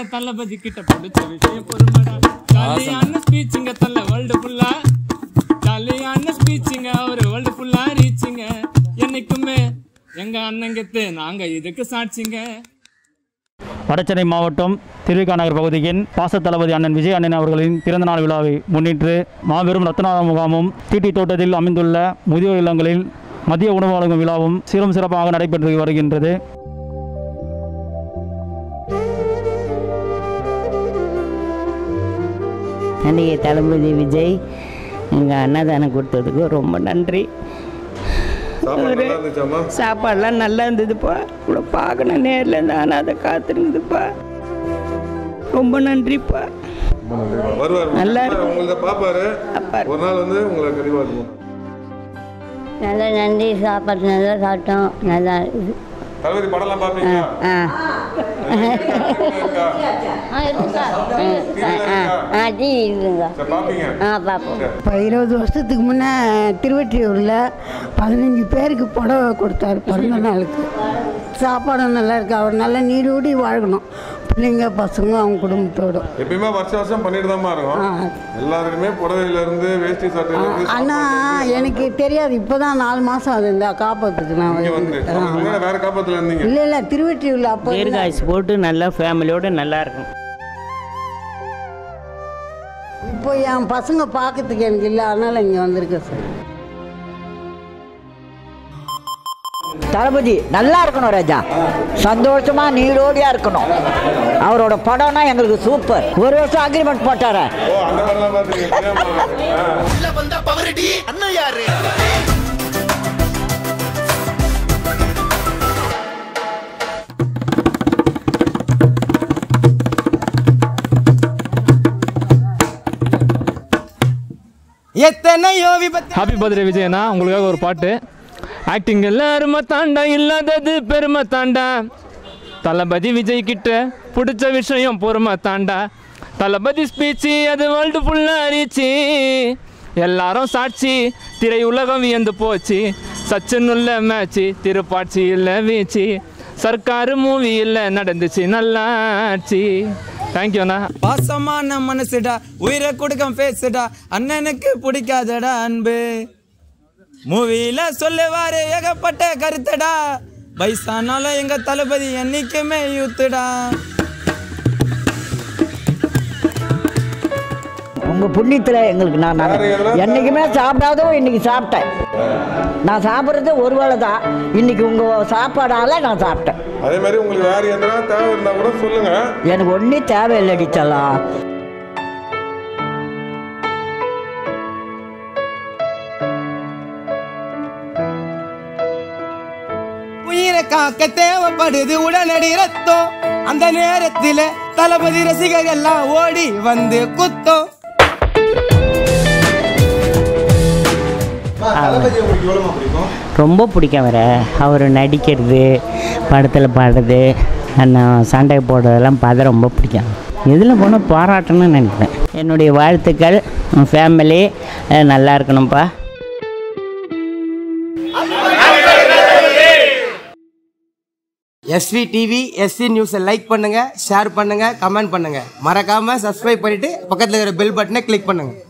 தளபதி கிட்ட பிடிச்ச விஷயம் பொறுமடா ஜாலியான ஸ்பீச்சுங்க தள்ள வேர்ல்டு ஃபுல்லா ஜாலியான ஸ்பீச்சுங்க அவர் வேர்ல்டு ஃபுல்லா ரீச்சுங்க என்னைக்குமே எங்க அண்ணங்கத்து நாங்க இதுக்கு சாட்சிங்க வடசென்னை மாவட்டம் திருவிகா நகர் பகுதியின் பாச தளபதி அண்ணன் விஜய் அண்ணன் அவர்களின் பிறந்தநாள் விழாவை முன்னிட்டு மாபெரும் ரத்னாத முகாமும் தீட்டி தோட்டத்தில் அமைந்துள்ள முதியோர் இல்லங்களில் மதிய உணவு வழங்கும் விழாவும் சீரும் சிறப்பாக நடைபெற்று வருகின்றது நடிகை தளபதி விஜய் எங்கள் அன்னதானம் கொடுத்ததுக்கு ரொம்ப நன்றி சாப்பாடு நல்லா இருந்துச்சாம்மா சாப்பாடெல்லாம் நல்லா இருந்ததுப்பா கூட பார்க்கணும் நேரில் இருந்து அனாதை காத்திருந்ததுப்பா ரொம்ப நன்றிப்பா ரொம்ப நன்றிம்மா. வருவார் நல்லா இருக்கு. உங்களை பாப்பாரு பாப்பாரு. ஒரு நாள் வந்து உங்களை கண்டிப்பா இருக்கும் நல்லா நன்றி சாப்பாடு நல்லா சாப்பிட்டோம் நல்லா இருக்குது தளபதி படம்லாம் பார்ப்பீங்க ஆ இருக்கா? ஆ இருக்குக்கா ஆ ஆ ஆ டிவி இருக்குங்க சரி, பார்ப்பீங்க ஆ பார்ப்போம் இப்போ இருபது வருஷத்துக்கு முன்னே திருவெற்றியூரில் பதினஞ்சு பேருக்கு புடவை கொடுத்தாரு பிறந்த நாளுக்கு சாப்பாடும் நல்லா இருக்கு அவர் நல்லா நீடூடி வாழணும் பிள்ளைங்க பசங்க அவங்க குடும்பத்தோடு எப்பயுமே வருஷம் வருஷம் பண்ணிட்டு தான் இருக்கும் ஆ. எல்லாருக்குமே புடவையில இருந்து வேஷ்டி சட்டையில இருந்து ஆனால் எனக்கு தெரியாது இப்போ தான் நாலு மாதம் அது இந்த காப்பத்துக்கு நான் இங்க வந்து வந்து அதுக்கு முன்னாடி வேற காப்பத்துல இருந்தீங்க இல்லை இல்லை திருவெற்றியூரில் அப்போ இருந்த- தீர்காய்ச்சி போட்டு நல்லா ஃபேமிலியோடு நல்லா இருக்கும் இப்போ என் பசங்க பார்க்கறதுக்கு எனக்கு இல்லை அதனால் இங்கே வந்திருக்கேன் சார் தளபதி நல்லா இருக்கணும் ராஜா சந்தோஷமா நீரோடியா இருக்கணும் அவரோட படம்னா எங்களுக்கு சூப்பர் ஒரு வருஷம் அக்ரிமெண்ட் போட்டாரு ஓ அந்த படம்லாம் பார்த்துருக்கீங்க எத்தனையோ விபத்து ஹாப்பி பர்த்டே விஜயனா உங்களுக்காக ஒரு பாட்டு ஆக்டிங் எல்லாருமே தாண்டா இல்லாதது பெருமை தாண்டா தளபதி விஜய் கிட்ட பிடிச்ச விஷயம் பொறுமை தாண்டா தளபதி ஸ்பீச்சு அது வேர்ல்டு ஃபுல்லாக ரீச்சு எல்லாரும் சாட்சி திரை உலகம் வியந்து போச்சு சச்சின் உள்ள மேட்ச்சு திருப்பாட்சி இல்லை வீச்சு சர்க்காரு மூவி இல்லை நடந்துச்சு நல்லாச்சு தேங்க்யூண்ணா பாசமான மனசுடா உயிரை கொடுக்க பேசுடா அண்ணனுக்கு பிடிக்காதடா அன்பு மூவியில சொல்லுவாரு ஏகப்பட்ட கருத்தடா வயசானாலும் எங்க தளபதி என்னைக்குமே யூத்துடா உங்க புண்ணியத்துல எங்களுக்கு நான் நல்ல- வேற எதுனா- என்னைக்குமே சாப்பிடாதவன் இன்னைக்கு சாப்பிட்டேன் நான் சாப்பிட்றது ஒரு வேளை தான் இன்னைக்கு உங்க சாப்பாடால நான் சாப்பிட்டேன் அதே மாதிரி உங்களுக்கு வேற எதனா தேவை இருந்தா கூட சொல்லுங்க எனக்கு ஒன்றும் தேவையில்லை செல்லாம் உயிரை காக்க தேவைப்படுது உடனடி ரத்தம் அந்த நேரத்தில் தளபதி ரசிகர்கள் எல்லாம் ஓடி வந்து குத்தம் ரொம்ப பிடிக்கும் அவரை அவர் நடிக்கிறது படத்தில் பாடுறது அந்த சண்டை போடுறதெல்லாம் பார்த்து ரொம்ப பிடிக்கும் இதில் போனால் பாராட்டணும்னு நினைக்கிறேன் என்னுடைய வாழ்த்துக்கள் ஃபேமிலி நல்லா இருக்கணும்ப்பா எஸ்வி டிவி எஸ்வி நியூஸை லைக் பண்ணுங்க ஷேர் பண்ணுங்க கமெண்ட் பண்ணுங்க மறக்காம சப்ஸ்கிரைப் பண்ணிட்டு பக்கத்தில் இருக்கிற பெல் பட்டனை கிளிக் பண்ணுங்க